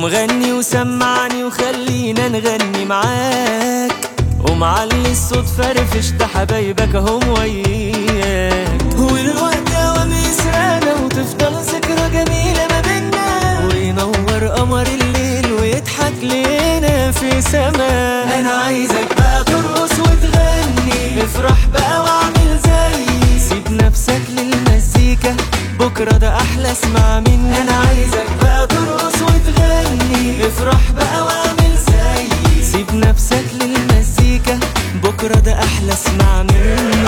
قوم غني وسمعني وخلينا نغني معاك ومعلي الصوت فرفش ده حبايبك هم وياك والوقت اوام يسرقنا وتفضل ذكرى جميلة ما بينا وينور قمر الليل ويضحك لينا في سما انا عايزك بقى ترقص وتغني افرح بقى واعمل زي سيب نفسك للمزيكا بكرة ده أحلى اسمع مني أنا عايزك بقى ترقص وتغني افرح بقى واعمل زي سيب نفسك للمزيكا بكرة ده أحلى اسمع مني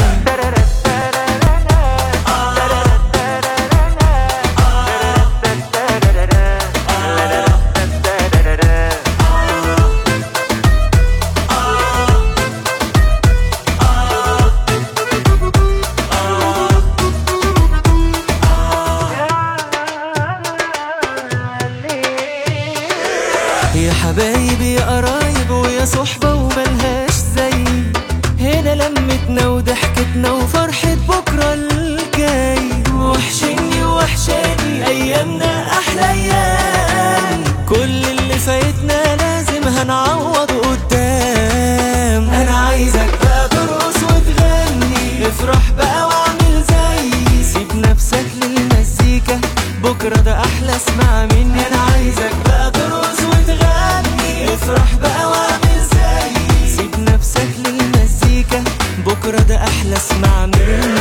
يا حبايبي يا قرايب ويا صحبة وملهاش زي هنا لمتنا وضحكتنا وفرحة بكرة الجاي وحشني وحشاني أيامنا أحلى أيام كل اللي فايتنا لازم هنعوض قدام أنا عايزك بقى ترقص وتغني افرح بقى واعمل زي سيب نفسك للمزيكا بكرة ده أحلى اسمع مني أنا عايزك بقى ترقص وتغني افرح بقى واعمل زي سيب نفسك للمزيكا بكرة ده أحلى اسمع مني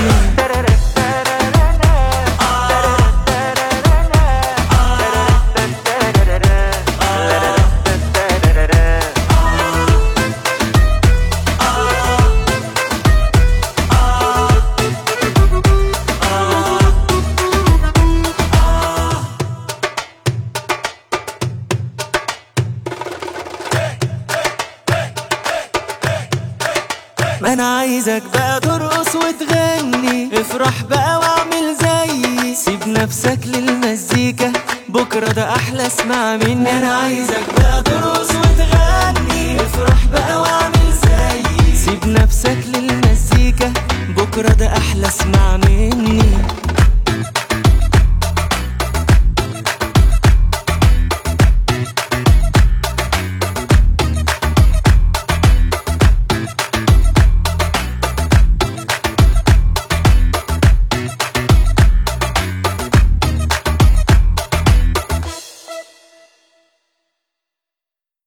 ما انا عايزك بقى ترقص وتغني افرح بقى واعمل زي سيب نفسك للمزيكا بكرة ده احلى اسمع مني انا عايزك بقى ترقص وتغني